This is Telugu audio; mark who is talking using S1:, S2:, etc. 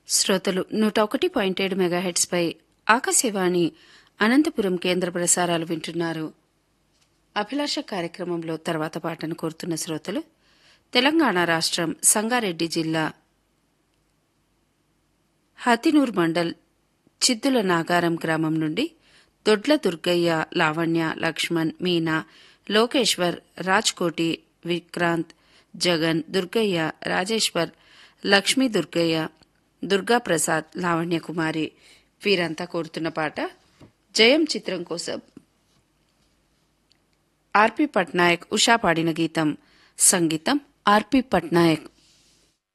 S1: శ్రోతలు నూట ఒకటి పాయింట్ ఏడు మెగాహెట్స్పై ఆకాశవాణి అనంతపురం కేంద్ర ప్రసారాలు వింటున్నారు అభిలాష కార్యక్రమంలో తర్వాత పాటను కోరుతున్న శ్రోతలు తెలంగాణ రాష్ట్రం సంగారెడ్డి జిల్లా హతినూర్ మండల్ చిద్దుల నాగారం గ్రామం నుండి దొడ్ల దుర్గయ్య లావణ్య లక్ష్మణ్ మీనా లోకేశ్వర్ రాజ్కోటి విక్రాంత్ జగన్ దుర్గయ్య రాజేశ్వర్ లక్ష్మీ దుర్గయ్య దుర్గాప్రసాద్ లావణ్య కుమారి వీరంతా కోరుతున్న పాట జయం చిత్రం కోసం ఆర్పి పట్నాయక్ ఉషా పాడిన గీతం సంగీతం ఆర్పి పట్నాయక్